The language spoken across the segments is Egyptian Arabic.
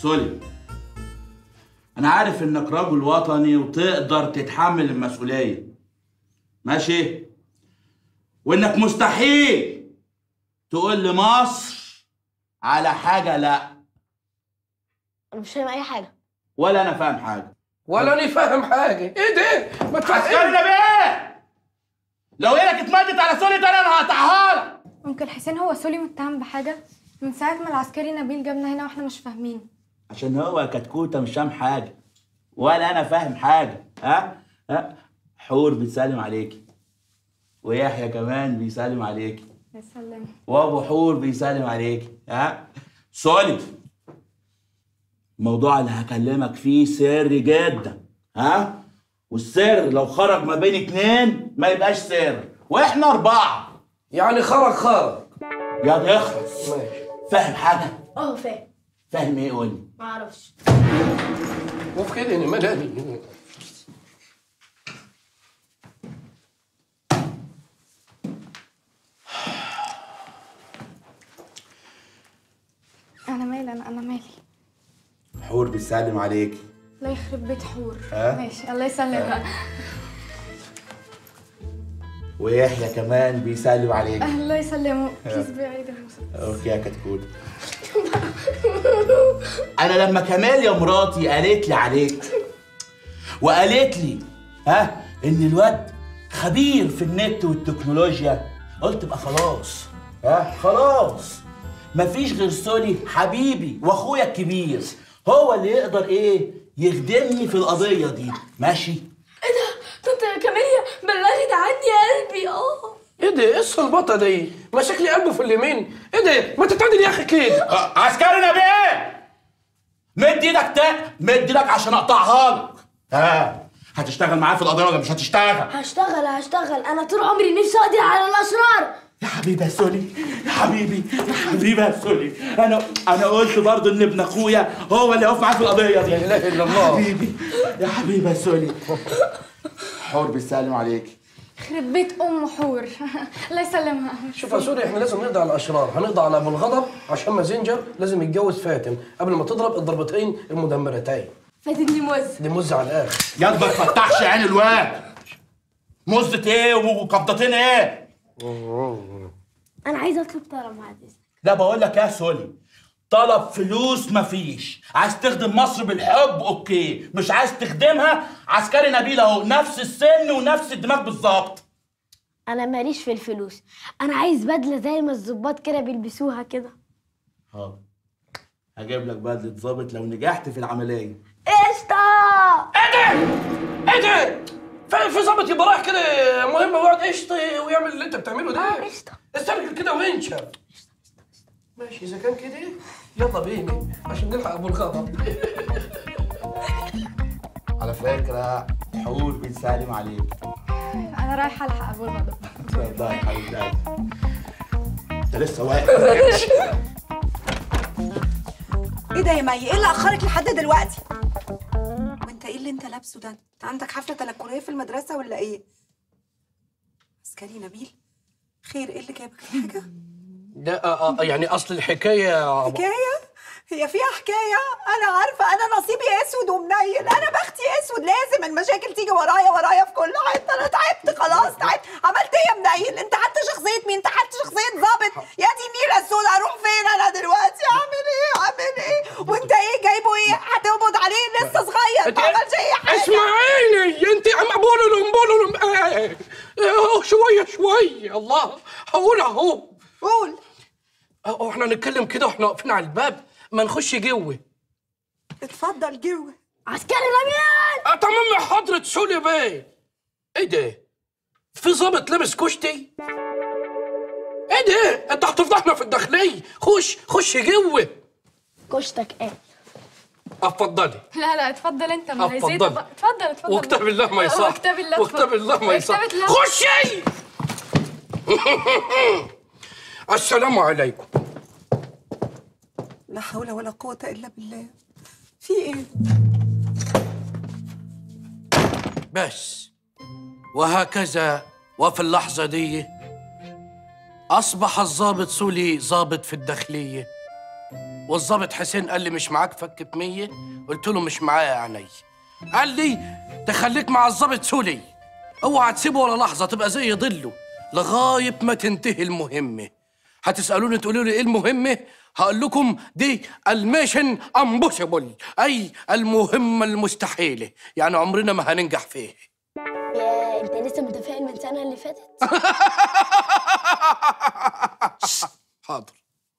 سولي انا عارف انك رجل وطني وتقدر تتحمل المسؤوليه ماشي وانك مستحيل تقول لمصر على حاجه لا انا مش فاهم اي حاجه ولا انا فاهم حاجه ولا انا فاهم حاجه ايه ده ما عسكري تفهم نبيه لو ايدك اتمدت على سولي ده انا هقطعها لك ممكن حسين هو سولي متهم بحاجة من ساعة ما العسكري نبيل جابنا هنا واحنا مش فاهمين عشان هو كتكوته مش فاهم حاجه ولا انا فاهم حاجه ها ها حور بتسلم عليكي ويحيى كمان بيسلم عليكي يا سلام وابو حور بيسلم عليكي ها سولي الموضوع اللي هكلمك فيه سر جدا ها والسر لو خرج ما بين اتنين ما يبقاش سر واحنا اربعه يعني خرج خرج يا تخلص ماشي فاهم حاجه اه فاهم فاهم ايه قول لي ما اعرفش وفي كده انا مالي انا مالي انا انا مالي حور بيسلم عليكي الله يخرب بيت حور ها؟ ماشي الله يسلمها ويحيى كمان بيسلم عليكي الله يسلمه بليز بعيد المسلسل اوكي يا كتكوت انا لما كمال يا مراتي قالت لي عليك وقالت لي ها ان الواد خبير في النت والتكنولوجيا قلت بقى خلاص ها خلاص مفيش غير سولي حبيبي واخويا الكبير هو اللي يقدر ايه يخدمني في القضيه دي ماشي ايه ده طنط كاميليا بلغت عني يا قلبي اه ايه ده ايه الصلبطه دي ماسك لي قلبه في اليمين ايه ده ما تتعدل يا اخي كده عسكري نبيه مد ايدك تا مد ايدك عشان اقطعها لك ها هتشتغل معايا في القضيه ولا مش هتشتغل هشتغل هشتغل انا طول عمري نفسي اقضي على الاشرار يا حبيبي يا سولي يا حبيبي يا حبيبي يا سولي انا انا قلت برضه ان ابن اخويا هو اللي هيقف معايا في القضيه دي لا اله الا الله حبيبي يا حبيبي يا سولي حور بيسلم عليك يخرب بيت ام حور الله يسلمها شوف يا سوري احنا لازم نقضي على الاشرار هنقضي على ابو الغضب عشان مازنجر لازم يتجوز فاتن قبل ما تضرب الضربتين المدمرتين فاتني موز دي مز على الاخر يا ما تفتحش عين الواد مزة ايه وقبضتين ايه انا عايزه اطلب طلب بعد اذنك لا بقول لك يا سولي طلب فلوس مفيش عايز تخدم مصر بالحب اوكي مش عايز تخدمها عسكري نبيل اهو نفس السن ونفس الدماغ بالظبط انا ماليش في الفلوس انا عايز بدله زي ما الظباط كده بيلبسوها كده حاضر هجيب لك بدلة ظابط لو نجحت في العملية قشطه ايه ده في في ظابط يبقى رايح كده مهمه ويقعد يشطي ويعمل اللي انت بتعمله ده قشطه استرجل كده وانشف ماشي اذا كان كده يلا بينا عشان نلحق ابو الغضب على فكرة حور بيسلم عليك انا رايحه الحق ابو الغضب اتفضل يا حبيبي قلبي. انت لسه واقف ايه ده يا مي ايه اللي اخرك لحد دلوقتي وانت ايه اللي انت لابسه ده انت عندك حفله تنكريه في المدرسه ولا ايه عسكري نبيل خير ايه اللي جابك في حاجه ده آه آه يعني اصل الحكايه حكايه هي فيها حكايه انا عارفه انا نصيبي اسود ومنيل انا بختي اسود لازم المشاكل تيجي ورايا ورايا في كل حته انا تعبت خلاص تعبت عملت ايه يا منيل انت حتى شخصيه مين انت حتى شخصيه ظابط يا دي النيله السوداء اروح فين انا دلوقتي اعمل ايه اعمل ايه وانت ايه جايبه ايه هتقبض عليه لسه صغير ما عملش اي حاجه اسمعيني انت عم بولولم بولولم آه، آه، شويه شويه الله هقول اهو قول اه احنا نتكلم كده واحنا واقفين على الباب ما نخش جوه اتفضل جوه عسكري نبيل اه تمام يا حضرة سولي بيه ايه ده في ظابط لابس كشتي ايه ده انت هتفضحنا في الداخليه خش خش جوه كشتك ايه اتفضلي لا لا اتفضل انت ما هي اتفضل. زيت بقى. اتفضل اتفضل وكتاب الله ما يصح وكتاب الله وكتاب الله ما يصح وكتاب الله. خشي السلام عليكم لا حول ولا قوه الا بالله في ايه بس وهكذا وفي اللحظة دي أصبح الضابط سولي ضابط في الداخلية والظابط حسين قال لي مش معاك فك بمية قلت له مش معايا يا عيني قال لي تخليك مع الظابط سولي اوعى تسيبه ولا لحظة تبقى زي ظله لغاية ما تنتهي المهمة هتسألوني تقولوا لي ايه المهمة هقول لكم دي الميشن امبوسيبل اي المهمة المستحيلة يعني عمرنا ما هننجح فيه يا انت لسه متفائل من السنه اللي فاتت حاضر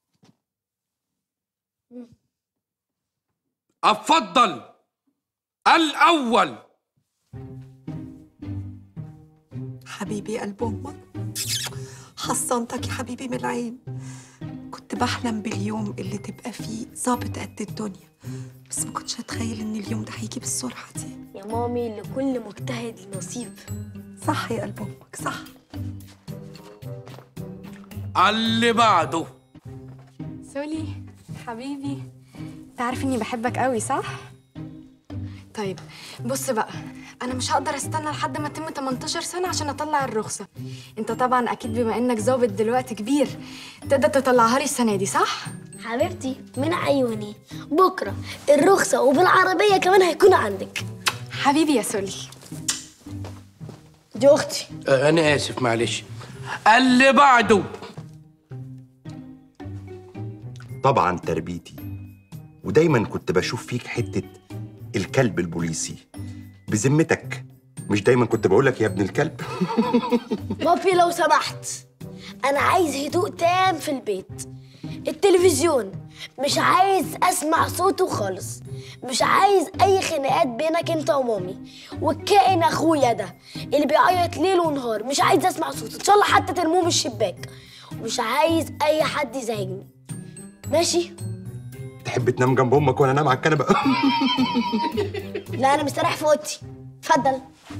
افضل الاول حبيبي قلب امك حصنتك يا حبيبي من العين كنت بحلم باليوم اللي تبقى فيه ظابط قد الدنيا بس ما كنتش هتخيل ان اليوم ده هيجي بالسرعه دي يا مامي لكل مجتهد نصيب صح يا قلب امك صح اللي بعده سولي حبيبي انت عارف اني بحبك قوي صح طيب بص بقى انا مش هقدر استنى لحد ما اتم 18 سنه عشان اطلع الرخصه انت طبعا اكيد بما انك ظابط دلوقتي كبير تقدر تطلعها لي السنه دي صح حبيبتي من عيوني بكره الرخصه وبالعربيه كمان هيكون عندك حبيبي يا سولي دي اختي آه انا اسف معلش اللي بعده طبعا تربيتي ودايما كنت بشوف فيك حتة الكلب البوليسي بذمتك مش دايما كنت بقولك يا ابن الكلب بابي لو سمحت انا عايز هدوء تام في البيت التلفزيون مش عايز اسمع صوته خالص مش عايز اي خناقات بينك انت ومامي والكائن اخويا ده اللي بيعيط ليل ونهار مش عايز اسمع صوته ان شاء الله حتى ترموه من الشباك ومش عايز اي حد يزعجني ماشي تحب تنام جنب امك وانا انام على الكنبه لا انا مستريح في اوضتي اتفضل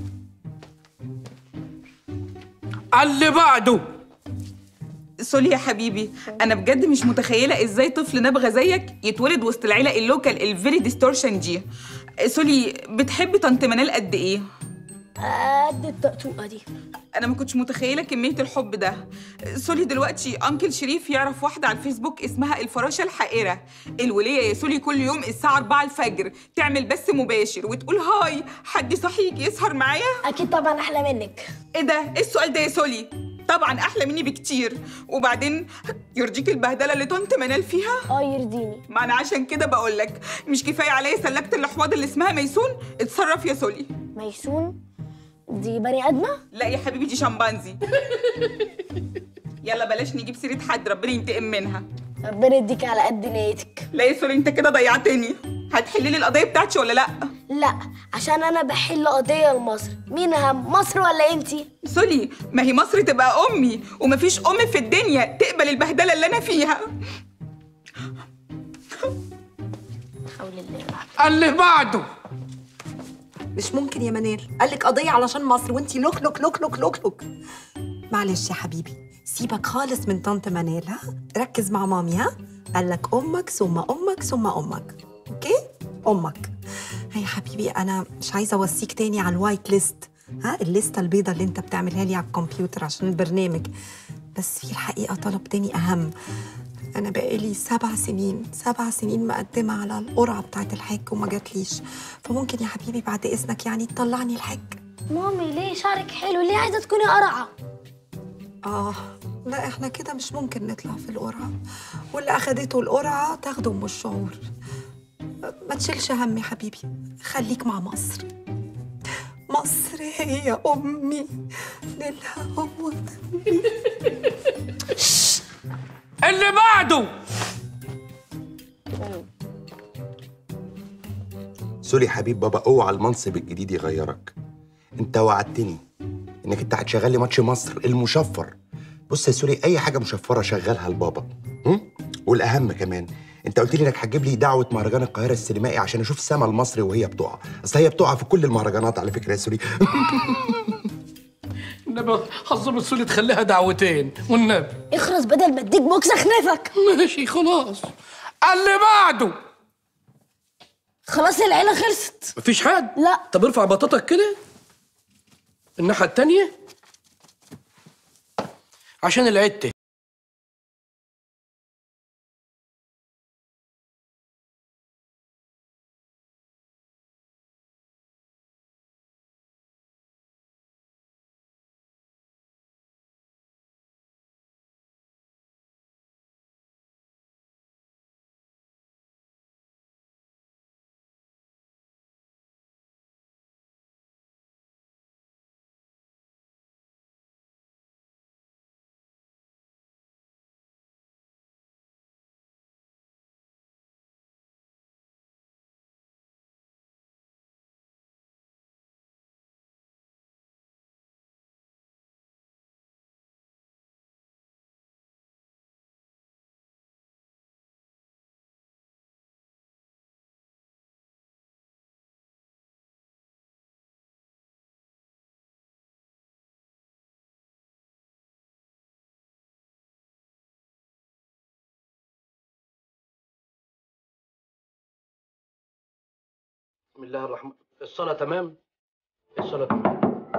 اللي بعده سوري يا حبيبي انا بجد مش متخيله ازاي طفل نابغه زيك يتولد وسط العيله اللوكال الفيري ديستورشن دي سولي بتحبي طنط منال قد ايه قد الطقطوقه دي انا ما كنتش متخيله كميه الحب ده سولي دلوقتي انكل شريف يعرف واحده على الفيسبوك اسمها الفراشه الحائره الوليه يا سولي كل يوم الساعه 4 الفجر تعمل بث مباشر وتقول هاي حد صحيك يسهر معايا اكيد طبعا احلى منك ايه ده ايه السؤال ده يا سولي طبعا احلى مني بكتير وبعدين يرضيك البهدله اللي طنط منال فيها اه يرضيني ما انا عشان كده بقول لك مش كفايه عليا سلكت الاحواض اللي اسمها ميسون اتصرف يا سولي ميسون دي بني ادمه لا يا حبيبي دي شمبانزي يلا بلاش نجيب سيره حد ربنا ينتقم منها ربنا يديك على قد نيتك لا يا سولي انت كده ضيعتني هتحلي لي القضيه بتاعتي ولا لا لا عشان انا بحل قضيه لمصر مين اهم مصر ولا انتي سولي ما هي مصر تبقى امي ومفيش ام في الدنيا تقبل البهدله اللي انا فيها حول الله اللي بعده مش ممكن يا منال قال لك قضيه علشان مصر وانتي لوك لوك لوك لوك لوك لوك معلش يا حبيبي سيبك خالص من طنط منال ها ركز مع مامي ها قال لك امك ثم امك ثم امك اوكي امك هيا حبيبي انا مش عايزه اوصيك تاني على الوايت ليست ها الليسته البيضه اللي انت بتعملها لي على الكمبيوتر عشان البرنامج بس في الحقيقه طلب تاني اهم انا بقالي سبع سنين سبع سنين مقدمه على القرعه بتاعت الحج وما جاتليش فممكن يا حبيبي بعد اذنك يعني تطلعني الحج مامي ليه شعرك حلو ليه عايزه تكوني قرعه اه لا احنا كده مش ممكن نطلع في القرعه واللي اخدته القرعه تاخده ام الشعور ما تشيلش هم يا حبيبي خليك مع مصر مصر هي امي ليلها هو اللي بعده سوري حبيب بابا اوعى المنصب الجديد يغيرك انت وعدتني انك انت هتشغل لي ماتش مصر المشفر بص يا سوري اي حاجه مشفره شغلها لبابا هم؟ والاهم كمان انت قلت لي انك هتجيب لي دعوه مهرجان القاهره السينمائي عشان اشوف سما المصري وهي بتقع اصل هي بتقع في كل المهرجانات على فكره يا سوري النبي حظم السولي تخليها دعوتين والنبي اخرس بدل ما اديك بوكس اخنفك ماشي خلاص اللي بعده خلاص العيله خلصت مفيش حد لا. طب ارفع بطاطك كده الناحيه التانيه عشان العدة بسم الله الرحمن الصلاة تمام الصلاة تمام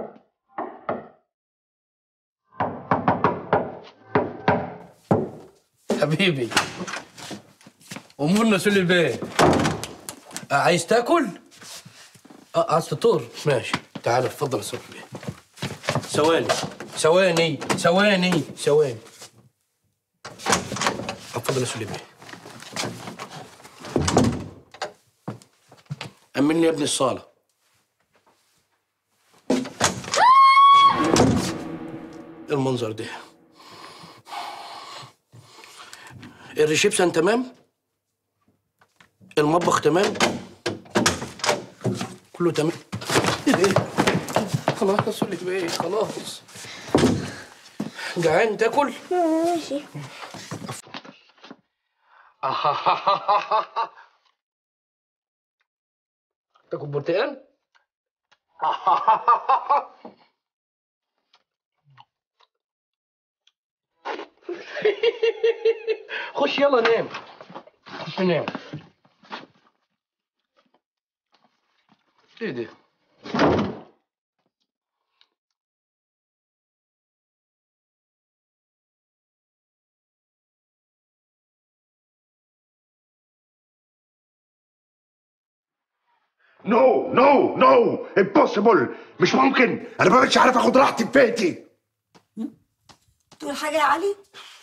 حبيبي امورنا سل البيت آه، عايز تاكل؟ اه عايز تطور ماشي تعال اتفضل يا صاحبي ثواني ثواني ثواني ثواني اتفضل يا سليمان أمن لي يا ابني الصالة إيه المنظر ده الريسبشن تمام المطبخ تمام كله تمام ايه ده خلاص اقول لك بقى خلاص جعان تاكل ماشي تاكل برتقال خش يلا نام خش نام ايه ده نو نو نو امبوسيبل مش ممكن انا ما بقتش عارف اخد راحتي في بيتي تقول حاجه يا علي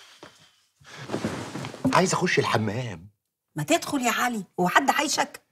عايز اخش الحمام ما تدخل يا علي هو حد عايشك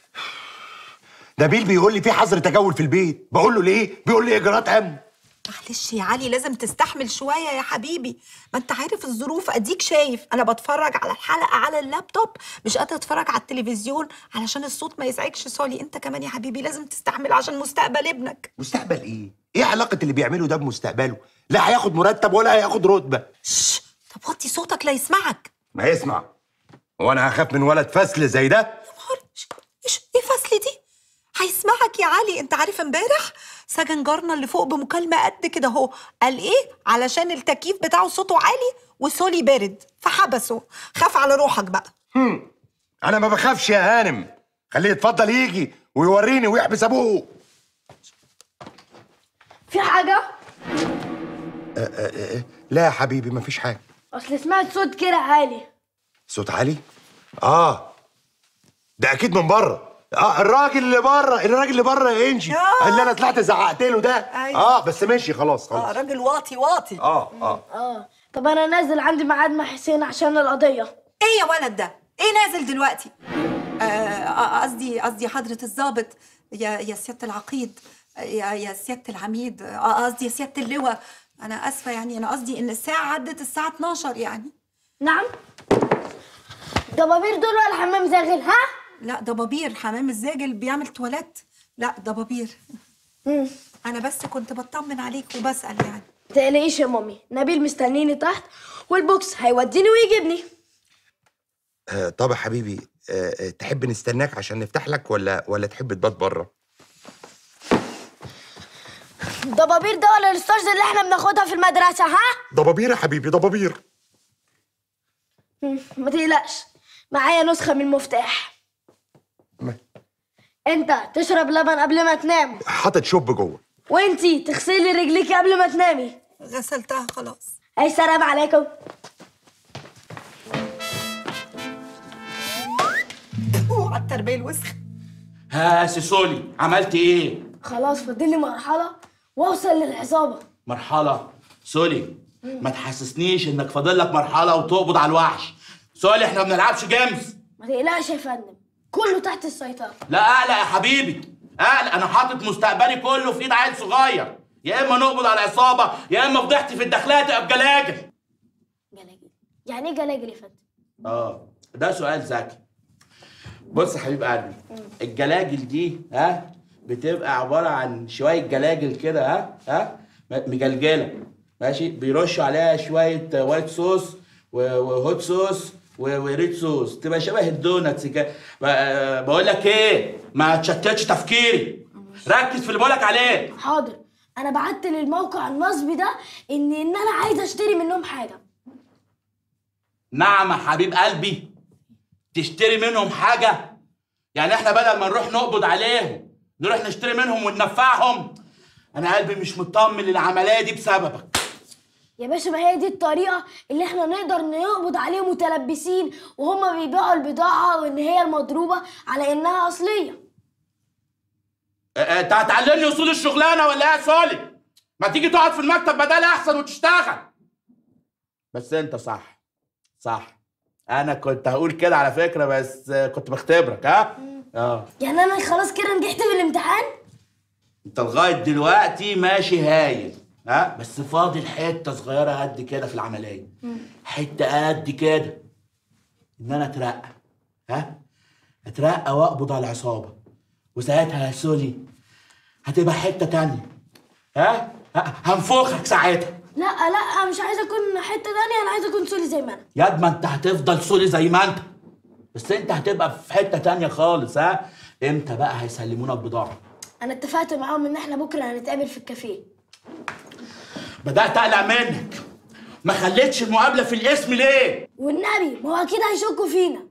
نبيل بيقول لي في حظر تجول في البيت بقول له ليه بيقول لي اجراءات امن معلش يا علي لازم تستحمل شوية يا حبيبي ما انت عارف الظروف اديك شايف انا بتفرج على الحلقة على اللابتوب مش قادرة اتفرج على التلفزيون علشان الصوت ما يزعجش سولي انت كمان يا حبيبي لازم تستحمل عشان مستقبل ابنك مستقبل ايه ايه علاقه اللي بيعمله ده بمستقبله لا هياخد مرتب ولا هياخد رتبه شش طب وطي صوتك لا يسمعك ما يسمع هو انا هخاف من ولد فسل زي ده يا نهار ش- ايش ايه فصل دي هيسمعك يا علي انت عارف امبارح سجن جارنا اللي فوق بمكالمة قد كده اهو قال ايه علشان التكييف بتاعه صوته عالي وسولي بارد فحبسه خاف على روحك بقى انا ما بخافش يا هانم خليه يتفضل يجي ويوريني ويحبس ابوه في حاجة؟ لا يا حبيبي مفيش حاجه أصل سمعت صوت كده عالي صوت عالي اه ده اكيد من بره اه الراجل اللي بره الراجل اللي بره يا انجي آه. اللي انا طلعت زعقت له ده أيوة. اه بس ماشي خلاص اه خلاص راجل واطي واطي اه اه اه طب أنا نازل عندي ميعاد مع حسين عشان القضية ايه يا ولد ده ايه نازل دلوقتي آه، آه، قصدي قصدي حضرة الضابط يا يا سيادة العقيد يا يا سيادة العميد آه، قصدي يا سيادة اللواء أنا آسفة يعني أنا قصدي إن الساعة عدت الساعة 12 يعني نعم ضبابير دول ولا حمام زاغل ها؟ لا ضبابير حمام الزاجل بيعمل تواليت لا ضبابير مم. أنا بس كنت بطمن عليك وبسأل يعني تقلقيش يا مامي نبيل مستنيني تحت والبوكس هيوديني ويجيبني آه طب يا حبيبي آه آه، تحب نستناك عشان نفتح لك ولا ولا تحب تبات بره ضبابير ده ولا الستارز اللي احنا بناخدها في المدرسة ها؟ ضبابير يا حبيبي ضبابير مم، ما تقلقش معايا نسخة من المفتاح ما- انت تشرب لبن قبل ما تنام حاطط شوب جوه وانتي تغسلي رجليكي قبل ما تنامي غسلتها خلاص اي سلام عليكم اوعى التربية الوسخة ها سيسولي عملت ايه خلاص فاضل لي مرحلة واوصل للعصابة مرحله سولي ما تحسسنيش انك فاضل لك مرحله وتقبض على الوحش سولي احنا ما بنلعبش جيمز ما تقلقش يا فندم كله تحت السيطرة لا اقلق يا حبيبي اقلق انا حاطط مستقبلي كله في ايد عيل صغير يا اما نقبض على العصابه يا اما فضحتي في الداخليه تبقى بجلاجل جلاجل يعني ايه جلاجل يا فندم؟ اه ده سؤال ذكي بص يا حبيب قلبي الجلاجل دي ها بتبقى عباره عن شويه جلاجل كده ها ها م- مجلجله ماشي بيرشوا عليها شويه وايت صوص و- وهوت صوص و- وريد صوص تبقى شبه الدوناتس كده ب- بقول لك ايه ما تشتتش تفكيري ركز في اللي بقولك عليه حاضر انا بعت للموقع النصبي ده ان ان انا عايز اشتري منهم حاجة نعم يا حبيب قلبي تشتري منهم حاجة يعني احنا بدل ما نروح نقبض عليهم نروح نشتري منهم وندفعهم انا قلبي مش مطمن للعمليه دي بسببك يا باشا ما هي دي الطريقة اللي احنا نقدر نقبض عليهم متلبسين وهما بيبيعوا البضاعة وان هي المضروبة على انها اصلية اه، اه، انت هتعلمني اصول الشغلانه ولا ايه يا سولي ما تيجي تقعد في المكتب بدل احسن وتشتغل بس انت صح صح انا كنت هقول كده على فكره بس اه، كنت بختبرك ها اه يعني انا خلاص كده نجحت في الامتحان انت لغايه دلوقتي ماشي هايل ها بس فاضل حته صغيره قد كده في العمليه حته قد كده ان انا اترقى ها اترقى واقبض على العصابه وساعتها يا سولي هتبقى حته تانية ها ها، هنفخك ساعتها لا لا مش عايزة اكون حتة تانية انا عايزة اكون سوري زي ما انا ياد ما انت هتفضل سولي زي ما انت بس انت هتبقى في حته تانية خالص ها امتى بقى هيسلمونا البضاعه انا اتفقت معاهم ان احنا بكرة هنتقابل في الكافيه بدات اقلق منك ما خليتش المقابله في الاسم ليه والنبي ما هو اكيد هيشكوا فينا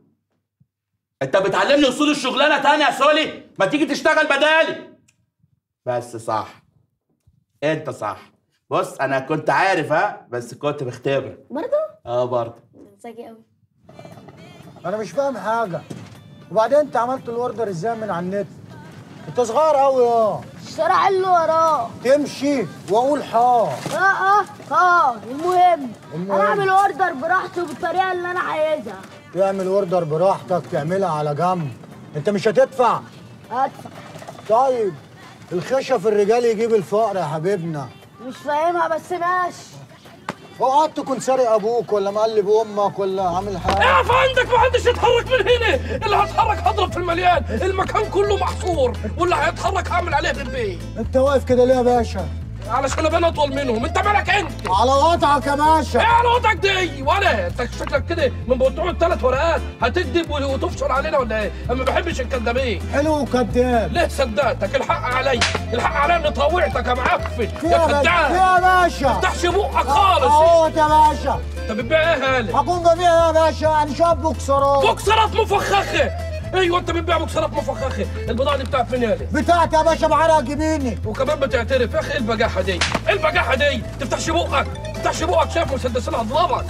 انت بتعلمني اصول الشغلانه تاني يا سولي ما تيجي تشتغل بدالي بس صح انت صح بص انا كنت عارف ها بس كنت بختبرك برضه اه برضه ذكي قوي انا مش فاهم حاجه وبعدين انت عملت الاوردر ازاي من على النت انت صغير قوي اه الشارع اللي وراه تمشي واقول حار اه اه اه المهم المهم. انا اعمل اوردر براحتي وبالطريقه اللي انا عايزها تعمل اوردر براحتك تعملها على جنب انت مش هتدفع ادفع طيب الخشة في الرجال يجيب الفقر يا حبيبنا مش فاهمها بس ماشي اوعى تكون سارق ابوك ولا مقلب امك ولا عامل حاجه اقف عندك ما حدش يتحرك من هنا اللي هيتحرك هضرب في المليان المكان كله محصور واللي هيتحرك هعمل عليه بالبيت انت واقف كده ليه يا باشا علشان ابقى اطول منهم انت مالك انت على وضعك يا ايه باشا على وضعك دي ولا انت شكلك كده من بتوع الثلاث ورقات هتكذب وتفشل علينا ولا ايه انا ما بحبش الكدابين حلو وكداب ليه صدقتك الحق علي الحق علي اني طوعتك يا معفن في يا يا باشا في كداب يا باشا تفتحش بقك خالص اهوت يا باشا انت بتبيع ايه هالي هكون ببيع يا باشا انا شاب بوكسرات بوكسرات مفخخه ايوه انت بتبيع بوكسرات مفخخه البضاعه دي بتاعت مين هالي بتاعتي يا باشا بعرق جبيني وكمان بتعترف يا اخي ايه البجاحه دي؟ ايه البجاحه دي؟ تفتحش بقك، تفتحش بقك شايف مسدسين هضربك،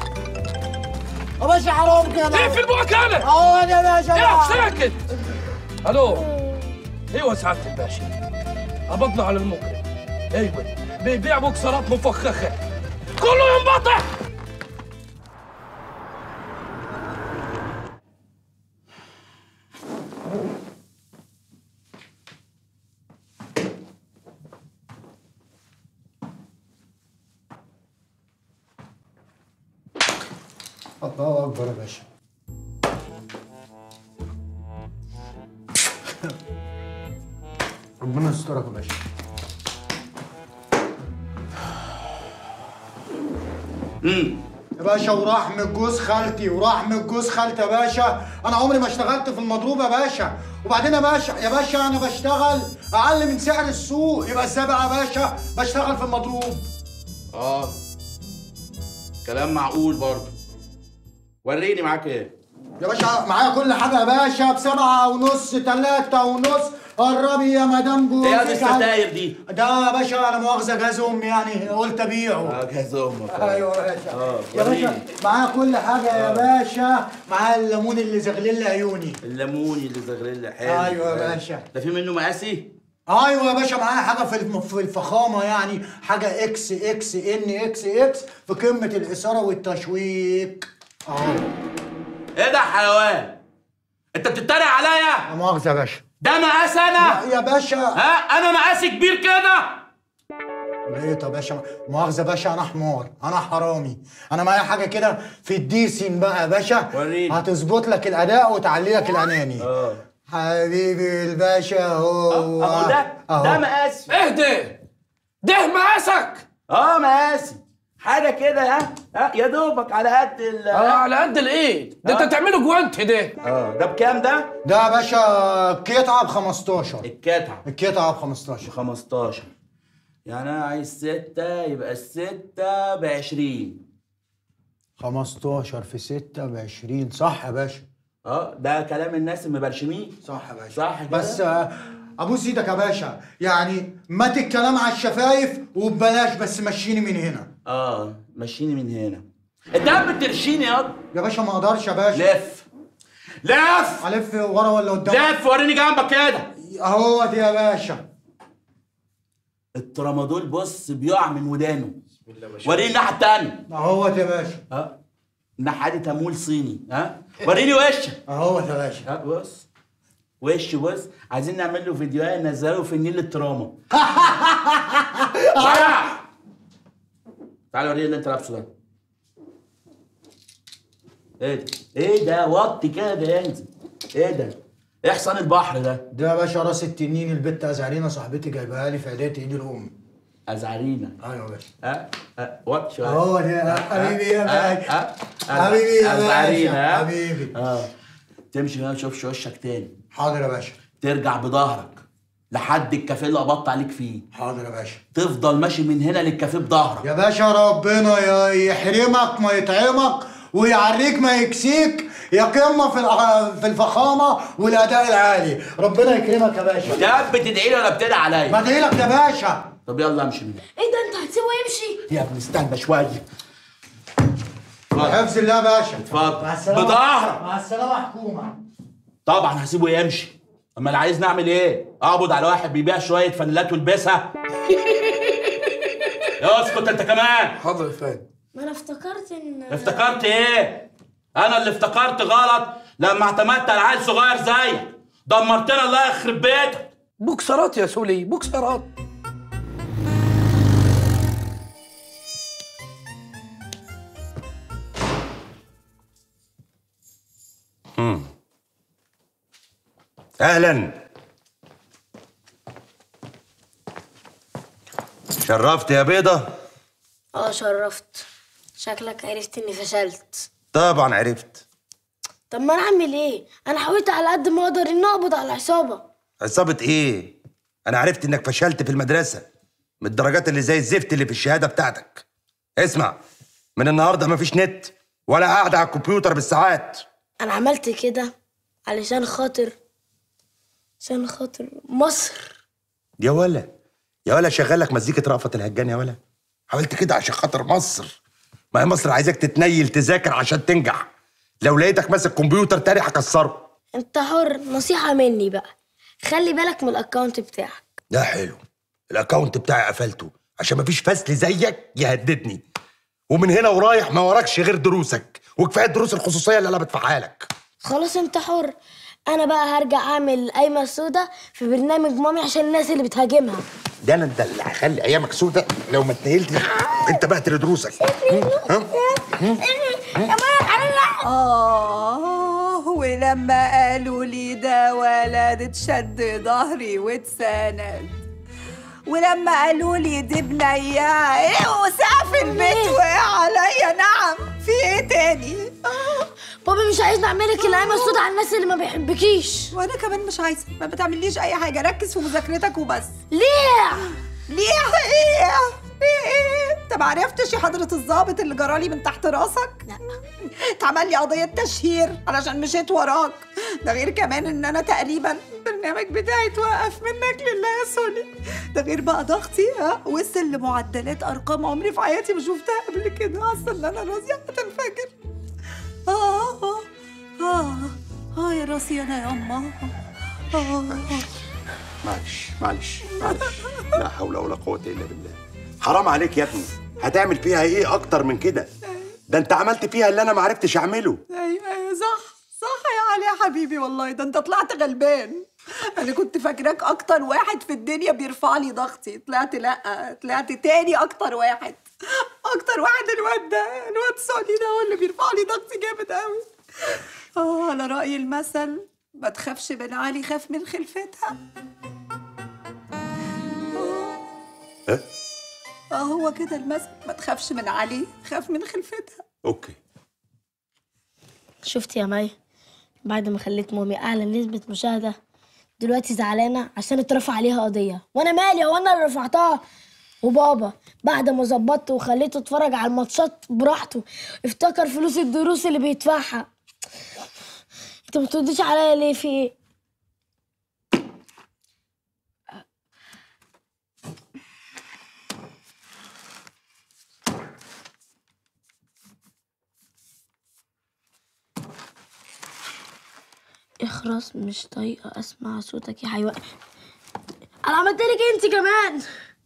يا باشا حرام كده ايه في بقك انا؟ اهوت يا باشا اقف ساكت الو ايوه سعاده الباشا قبضنا على المجرم ايوه بيبيع بوكسرات مفخخه كله ينبطح الله اكبر يا باشا ربنا يسترك يا باشا يا باشا ورحمة جوز خالتي ورحمة جوز خالتي يا باشا انا عمري ما اشتغلت في المضروب يا باشا وبعدين يا باشا يا باشا انا بشتغل اقل من سعر السوق يبقى ازاي بقى يا باشا بشتغل في المضروب اه كلام معقول برضه وريني معاك ايه يا باشا معايا كل حاجة يا باشا بسبعة ونص تلاتة ونص قربي يا مدام جوزك ايه هذه الستاير دي ده يا باشا انا مؤاخذة جاز امي يعني قلت ابيعه اه جهاز امك ايوه يا باشا اه يا وريني. باشا معايا كل حاجة يا باشا معايا الليمون اللي زغلل لي عيوني الليموني اللي زغلل حلو أيوة يا باشا. ده في منه مقاسي ايوه يا باشا معايا حاجة في الم- في الفخامة يعني حاجة اكس اكس ان اكس اكس في قمة الإثارة والتشويق اه ايه ده يا حيوان انت بتتريق عليا لا مؤاخذة يا باشا ده مقاس انا يا باشا ها انا مقاسي كبير كده ليه طب يا باشا مؤاخذة يا باشا أنا حمار أنا حرامي أنا معايا حاجة كده في الديسين بقى يا باشا وريني. هتظبط لك الأداء وتعلي لك الأناني اه حبيبي الباشا هو اهو ده أهو. ده مقاسي اهدى ده مقاسك اه مقاسي حاجه كده ها ها يا دوبك على قد ال اه على قد الايد ده آه. انت تعمله جوانت ده اه ده بكام ده؟ ده يا باشا قطعة ب 15 القطعه القطعة ب 15 15 يعني انا عايز ستة يبقى الستة ب 20 15 في 6 ب 20 صح يا باشا اه ده كلام الناس المبرشمين صح يا باشا صح كده بس آه، ابوس ايدك يا باشا يعني مات الكلام على الشفايف وببلاش بس مشيني من هنا اه مشيني من هنا انت قاعد بترشيني ياض يا باشا ما اقدرش يا باشا لف لف الف ورا ولا قدام لف وريني جنبك كده اهو دي يا باشا الترامادول بص بيقع من ودانه وريني الناحيه التانيه اهو يا باشا ها الناحيه دي تمويل صيني ها وريني وشك اهو يا باشا ها بص وش بص عايزين نعمل له فيديوهات ننزله في النيل التراما تعالى تعالى وريني اللي انت لابسه ده ايه ده ايه ده وطي كده ينزل ايه ده ايه حصان البحر ده ده يا باشا راس التنين البت ازعرينا صاحبتي جايبها لي في عيدية ايد الام ازعرينا ايوه يا باشا ها ها وطي شويه اهو ده يا حبيبي يا ها؟ باشا ها؟ حبيبي يا أزعرينا، باشا ها؟ حبيبي اه تمشي بقى ما تشوفش وشك تاني حاضر يا باشا ترجع بظهرك لحد الكافيه اللي قبضت عليك فيه حاضر يا باشا تفضل ماشي من هنا للكافيه بظهرك يا باشا ربنا يا يحرمك ما يطعمك ويعريك ما يكسيك يا قمة في الع- في الفخامة والأداء العالي ربنا يكرمك يا باشا ده بتدعي لي ولا بتدعي عليا بدعي لك يا باشا طب يلا امشي من هنا ايه ده انت هتسيبه يمشي يا ابني استنى شويه حفظ الله يا باشا اتفضل مع السلامة بظهرك مع السلامة حكومة طبعا هسيبه يمشي اما اللي عايز نعمل ايه اقبض على واحد بيبيع شويه فانيلات والبسها يا اسكت انت كمان حاضر يا فندم ما انا افتكرت ان افتكرت ايه انا اللي افتكرت غلط لما اعتمدت على عيل صغير زيك دمرتنا الله يخرب بيتك بوكسرات يا سولي بوكسرات اهلا شرفت يا بيضة اه شرفت شكلك عرفت اني فشلت طبعا عرفت طب ما انا اعمل ايه انا حاولت على قد ما اقدر اني اقبض على العصابه عصابة ايه انا عرفت انك فشلت في المدرسة من الدرجات اللي زي الزفت اللي في الشهادة بتاعتك اسمع من النهاردة مفيش نت ولا قاعدة على الكمبيوتر بالساعات انا عملت كده علشان خاطر عشان خاطر مصر يا ولا يا ولا شغال لك مزيكة رأفت الهجان يا ولا حاولت كده عشان خاطر مصر ما هي مصر عايزاك تتنيل تذاكر عشان تنجح لو لقيتك ماسك كمبيوتر تاني هكسره انت حر نصيحه مني بقى خلي بالك من الاكونت بتاعك ده حلو الاكونت بتاعي قفلته عشان مفيش فصل زيك يهددني ومن هنا ورايح ما وراكش غير دروسك وكفايه الدروس الخصوصيه اللي قلبت في حالك خلاص انت حر انا بقى هرجع اعمل قايمه سودا في برنامج مامي عشان الناس اللي بتهاجمها ده انا ده اللي هخلي ايامك سودة لو ما اتنيلتش انت بهتر دروسك ها؟ آه ولما قالوا لي ده ولد اتشد ظهري واتسند ولما قالوا لي دي بنية ايه وسقف البيت وقع عليا نعم في ايه تاني آه بابا مش عايز نعملك القايمه السودا على الناس اللي ما بيحبكيش وانا كمان مش عايزه ما بتعمليش اي حاجه ركز في مذاكرتك وبس ليه ليه ايه ايه انت ما عرفتش يا حضره الضابط اللي جرالي من تحت راسك لا اتعمل لي قضيه تشهير علشان مشيت وراك ده غير كمان ان انا تقريبا البرنامج بتاعي اتوقف منك لله يا سولي ده غير بقى ضغطي ها وصل لمعدلات ارقام عمري في حياتي ما شفتها قبل كده اصلا ان انا راسي هتنفجر اه اه اه اه يا راسي انا يا اما اه معلش معلش معلش لا حول ولا قوة إلا بالله حرام عليك يا ابني هتعمل فيها إيه أكتر من كده ده أنت عملت فيها اللي أنا ما عرفتش أعمله ايوه ايوه صح صح يا علي يا حبيبي والله ده انت طلعت غلبان انا كنت فاكراك اكتر واحد في الدنيا بيرفع لي ضغطي طلعت لا طلعت تاني اكتر واحد اكتر واحد الواد ده الواد سوني ده هو اللي بيرفع لي ضغطي جامد قوي اه على راي المثل ما تخافش من علي خاف من خلفتها ها؟ اه هو كده المثل ما تخافش من علي خاف من خلفتها أوكي شفت يا مي بعد ما خليت مامي اعلى نسبه مشاهده دلوقتي زعلانه عشان اترفع عليها قضيه وانا مالي هو انا اللي رفعتها وبابا بعد ما ظبطته وخليته يتفرج على الماتشات براحته افتكر فلوس الدروس اللي بيدفعها انت ما بتردش عليا ليه في ايه اخرس مش طايقه اسمع صوتك يا حيوان انا عملت لك انت كمان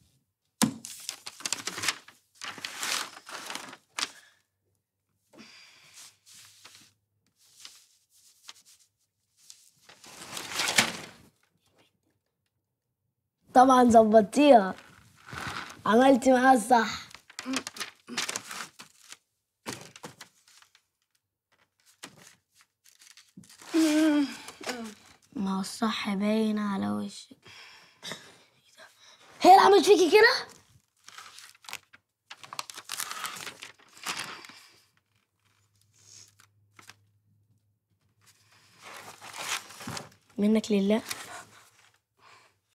طبعا ظبطتيها عملتي معاها الصح ما هو الصح باين على وشك هي اللي عملت فيكي كده منك لله